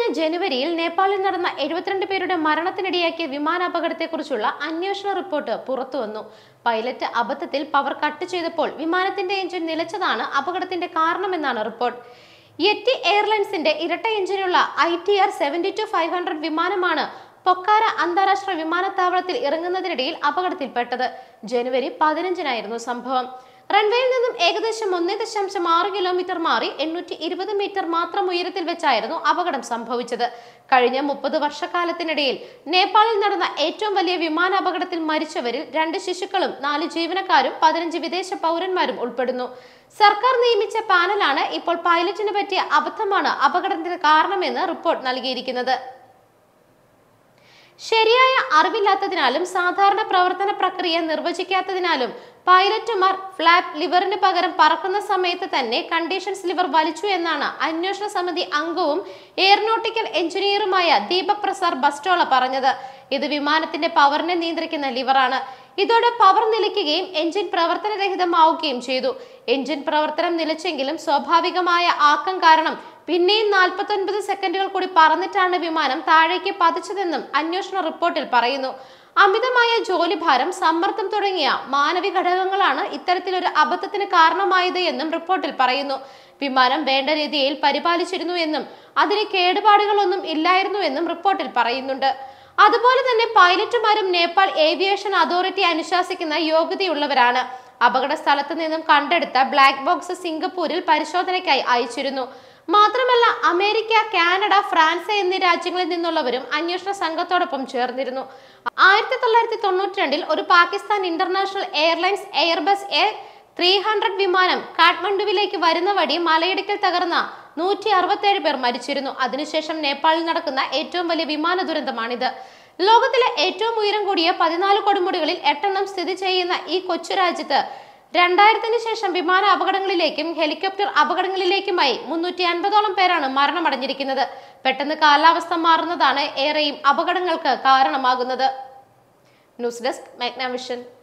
ജനുവരിയിൽ നേപ്പാളിൽ നടന്ന എഴുപത്തിരണ്ട് പേരുടെ മരണത്തിനിടയാക്കിയ വിമാനാപകടത്തെക്കുറിച്ചുള്ള അന്വേഷണ റിപ്പോർട്ട് പുറത്തുവന്നു പൈലറ്റ് അബദ്ധത്തിൽ പവർ കട്ട് ചെയ്തപ്പോൾ വിമാനത്തിന്റെ എഞ്ചിൻ നിലച്ചതാണ് അപകടത്തിന്റെ കാരണമെന്നാണ് റിപ്പോർട്ട് യെറ്റി എയർലൈൻസിന്റെ ഇരട്ട എഞ്ചിനുള്ള I T R seventy two five hundred വിമാനമാണ് പൊക്കാര അന്താരാഷ്ട്ര വിമാനത്താവളത്തിൽ ഇറങ്ങുന്നതിനിടയിൽ അപകടത്തിൽപ്പെട്ടത് ജനുവരി പതിനഞ്ചിനായിരുന്നു സംഭവം റൺവേയിൽ നിന്നും ഏകദേശം ഒന്നേ ദശാംശം ആറ് കിലോമീറ്റർ മാറി എണ്ണൂറ്റി ഇരുപത് മീറ്റർ മാത്രം ഉയരത്തിൽ വെച്ചായിരുന്നു അപകടം സംഭവിച്ചത് കഴിഞ്ഞ മുപ്പത് വർഷക്കാലത്തിനിടയിൽ നേപ്പാളിൽ നടന്ന ഏറ്റവും വലിയ വിമാനാപകടത്തിൽ മരിച്ചവരിൽ രണ്ട് ശിശുക്കളും നാല് ജീവനക്കാരും പതിനഞ്ച് വിദേശ പൗരന്മാരും ഉൾപ്പെടുന്നു സർക്കാർ നിയമിച്ച പാനലാണ് ഇപ്പോൾ പൈലറ്റിന് പറ്റിയ അബദ്ധമാണ് അപകടത്തിന് കാരണമെന്ന് റിപ്പോർട്ട് നൽകിയിരിക്കുന്നത് ശരിയായ അറിവില്ലാത്തതിനാലും സാധാരണ പ്രവർത്തന പ്രക്രിയ നിർവചിക്കാത്തതിനാലും പൈലറ്റുമാർ ഫ്ലാപ്പ് ലിവറിന് പകരം പറക്കുന്ന സമയത്ത് തന്നെ കണ്ടീഷൻസ് ലിവർ വലിച്ചു എന്നാണ് അന്വേഷണ സമിതി അംഗവും എയറോനോട്ടിക്കൽ എഞ്ചിനീയറുമായ ദീപക് പ്രസാദ് ബസ്റ്റോള പറഞ്ഞത് ഇത് വിമാനത്തിന്റെ പവറിനെ നിയന്ത്രിക്കുന്ന ലിവറാണ് ഇതോടെ പവർ നിലയ്ക്കുകയും എഞ്ചിൻ പ്രവർത്തനരഹിതമാവുകയും ചെയ്തു എഞ്ചിൻ പ്രവർത്തനം നിലച്ചെങ്കിലും സ്വാഭാവികമായ ആക്കം കാരണം പിന്നെയും നാൽപ്പത്തൊൻപത് സെക്കൻഡുകൾ കൂടി പറന്നിട്ടാണ് വിമാനം താഴേക്ക് പതിച്ചതെന്നും അന്വേഷണ റിപ്പോർട്ടിൽ പറയുന്നു അമിതമായ ജോലിഭാരം സമ്മർദ്ദം തുടങ്ങിയ മാനവിക ഘടകങ്ങളാണ് ഇത്തരത്തിലൊരു അബദ്ധത്തിന് കാരണമായത് എന്നും റിപ്പോർട്ടിൽ പറയുന്നു വിമാനം വേണ്ട രീതിയിൽ പരിപാലിച്ചിരുന്നു എന്നും അതിന് കേടുപാടുകളൊന്നും ഇല്ലായിരുന്നു എന്നും റിപ്പോർട്ടിൽ പറയുന്നുണ്ട് അതുപോലെ തന്നെ പൈലറ്റുമാരും നേപ്പാൾ ഏവിയേഷൻ അതോറിറ്റി അനുശാസിക്കുന്ന യോഗ്യതയുള്ളവരാണ് അപകട സ്ഥലത്ത് നിന്നും കണ്ടെടുത്ത ബ്ലാക്ക് ബോക്സ് സിംഗപ്പൂരിൽ പരിശോധനയ്ക്കായി അയച്ചിരുന്നു മാത്രമല്ല അമേരിക്ക കാനഡ ഫ്രാൻസ് എന്നീ രാജ്യങ്ങളിൽ നിന്നുള്ളവരും അന്വേഷണ സംഘത്തോടൊപ്പം ചേർന്നിരുന്നു ആയിരത്തി തൊള്ളായിരത്തി തൊണ്ണൂറ്റി രണ്ടിൽ ഒരു Pakistan international airlines Airbus A three hundred വിമാനം കാഠ്മണ്ഡുവിലേക്ക് വരുന്ന വഴി മലയിടുക്കിൽ തകർന്ന നൂറ്റി അറുപത്തേഴ് പേർ മരിച്ചിരുന്നു അതിനുശേഷം നേപ്പാളിൽ നടക്കുന്ന ഏറ്റവും വലിയ വിമാന ദുരന്തമാണിത് ലോകത്തിലെ ഏറ്റവും ഉയരം കൂടിയ പതിനാല് കൊടുമുടികളിൽ എട്ടെണ്ണം സ്ഥിതി ചെയ്യുന്ന ഈ കൊച്ചു രാജ്യത്ത് രണ്ടായിരത്തിന് ശേഷം വിമാന അപകടങ്ങളിലേക്കും ഹെലികോപ്റ്റർ അപകടങ്ങളിലേക്കുമായി മുന്നൂറ്റി അൻപതോളം പേരാണ് മരണമടഞ്ഞിരിക്കുന്നത് പെട്ടെന്ന് കാലാവസ്ഥ മാറുന്നതാണ് ഏറെയും അപകടങ്ങൾക്ക് കാരണമാകുന്നത് ന്യൂസ് ഡെസ്ക് മാഗ്നാവിഷൻ